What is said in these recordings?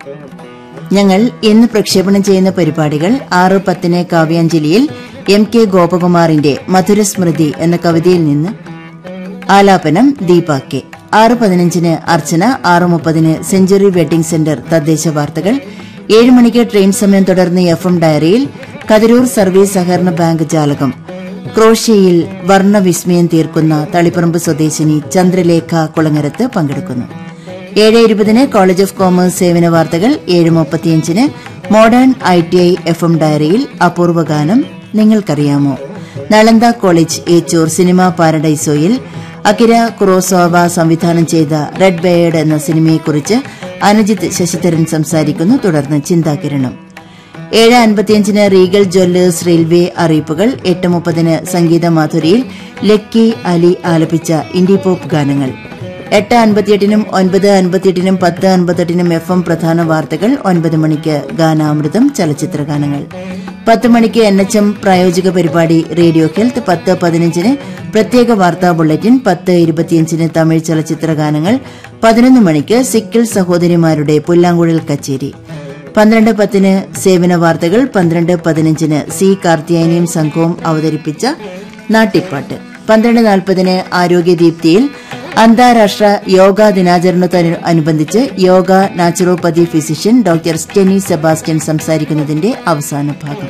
ഞങ്ങൾ ഇന്ന് പ്രക്ഷേപണം ചെയ്യുന്ന പരിപാടികൾ ആറ് പത്തിന് കാവ്യാഞ്ജലിയിൽ എം കെ ഗോപകുമാറിന്റെ മധുരസ്മൃതി എന്ന കവിതയിൽ നിന്ന് ആലാപനം ദീപ കെ ആറ് പതിനഞ്ചിന് അർച്ചന ആറ് മുപ്പതിന് സെഞ്ചുറി വെഡിംഗ് സെന്റർ തദ്ദേശ വാർത്തകൾ ഏഴ് മണിക്ക് ട്രെയിൻ സമയം തുടർന്ന് എഫ് എം ഡയറിയിൽ കതിരൂർ സർവീസ് സഹകരണ ബാങ്ക് ജാലകം ക്രോഷ്യയിൽ വർണ്ണവിസ്മയം തീർക്കുന്ന തളിപ്പറമ്പ് സ്വദേശിനി ചന്ദ്രലേഖ കുളങ്ങരത്ത് പങ്കെടുക്കുന്നു ഏഴ് ഇരുപതിന് കോളേജ് ഓഫ് കോമേഴ്സ് സേവന വാർത്തകൾ ഏഴ് മുപ്പത്തിയഞ്ചിന് modern I T I F M ഡയറിയിൽ അപൂർവ ഗാനം നിങ്ങൾക്കറിയാമോ നളന്ദ കോളേജ് ഏച്ചൂർ സിനിമ പാരഡൈസോയിൽ അകിര കുറോസോവ സംവിധാനം ചെയ്ത റെഡ് ബേർഡ് എന്ന സിനിമയെക്കുറിച്ച് അനുജിത്ത് ശശിധരൻ സംസാരിക്കുന്നു തുടർന്ന് ചിന്താകിരണം ഏഴ് അൻപത്തിയഞ്ചിന് റീഗൽ ജ്വല്ലേഴ്സ് റെയിൽവേ അറിയിപ്പുകൾ എട്ട് മുപ്പതിന് സംഗീത മാധുരിയിൽ ലക്കി അലി ആലപിച്ച ഇൻഡി പോപ്പ് ഗാനങ്ങൾ എട്ട് അൻപത്തിയെട്ടിനും ഒൻപത് അൻപത്തിയെട്ടിനും പത്ത് അൻപത്തെട്ടിനും എഫ് എം പ്രധാന വാർത്തകൾ ഒൻപത് മണിക്ക് ഗാനാമൃതം ചലച്ചിത്ര ഗാനങ്ങൾ പത്ത് മണിക്ക് എൻ എച്ച് എം പ്രായോജിക പരിപാടി റേഡിയോ ഹെൽത്ത് പത്ത് പതിനഞ്ചിന് പ്രത്യേക വാർത്താ ബുള്ളറ്റിൻ പത്ത് ഇരുപത്തിയഞ്ചിന് തമിഴ് ചലച്ചിത്ര ഗാനങ്ങൾ പതിനൊന്ന് മണിക്ക് സിക്കിൾ സഹോദരിമാരുടെ പുല്ലാങ്കുഴൽ കച്ചേരി പന്ത്രണ്ട് പത്തിന് സേവന വാർത്തകൾ പന്ത്രണ്ട് പതിനഞ്ചിന് സി കാർത്തിയാനിയും സംഘവും അവതരിപ്പിച്ച നാട്ടിപ്പാട്ട് പന്ത്രണ്ട് നാൽപ്പതിന് ആരോഗ്യദീപ്തിയിൽ അന്താരാഷ്ട്ര യോഗാ ദിനാചരണത്തോടനുബന്ധിച്ച് yoga naturopathy physician doctor Steny Sebastian സംസാരിക്കുന്നതിന്റെ അവസാന ഭാഗം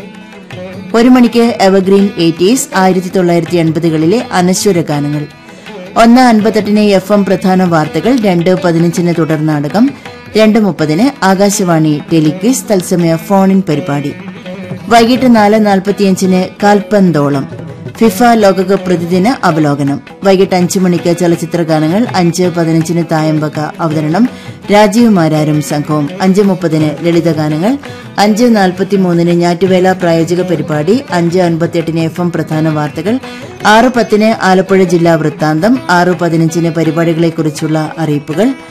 ഒരു മണിക്ക് എവർഗ്രീൻ എയ്റ്റീസ് ആയിരത്തി തൊള്ളായിരത്തി എൺപതുകളിലെ അനശ്വര ഗാനങ്ങൾ ഒന്ന് അൻപത്തെട്ടിന് എഫ് എം പ്രധാന വാർത്തകൾ രണ്ട് പതിനഞ്ചിന് തുടർ നാടകം രണ്ട് മുപ്പതിന് ആകാശവാണി ടെലിക്വിസ് തത്സമയ ഫോൺ ഇൻ പരിപാടി വൈകിട്ട് നാല് നാൽപ്പത്തിയഞ്ചിന് കാൽപ്പന്തോളം ഫിഫ ലോകകപ്പ് പ്രതിദിന അവലോകനം വൈകിട്ട് അഞ്ചു മണിക്ക് ചലച്ചിത്ര ഗാനങ്ങൾ അഞ്ച് പതിനഞ്ചിന് തായമ്പക അവതരണം രാജീവ് മാരാരും സംഘവും അഞ്ച് മുപ്പതിന് ലളിതഗാനങ്ങൾ അഞ്ച് നാൽപ്പത്തിമൂന്നിന് ഞാറ്റുവേല പ്രായോജിക പരിപാടി അഞ്ച് അൻപത്തിയെട്ടിന് എഫ് എം പ്രധാന വാർത്തകൾ ആറ് പത്തിന് ആലപ്പുഴ ജില്ലാ വൃത്താന്തം ആറ് പതിനഞ്ചിന് പരിപാടികളെക്കുറിച്ചുള്ള അറിയിപ്പുകൾ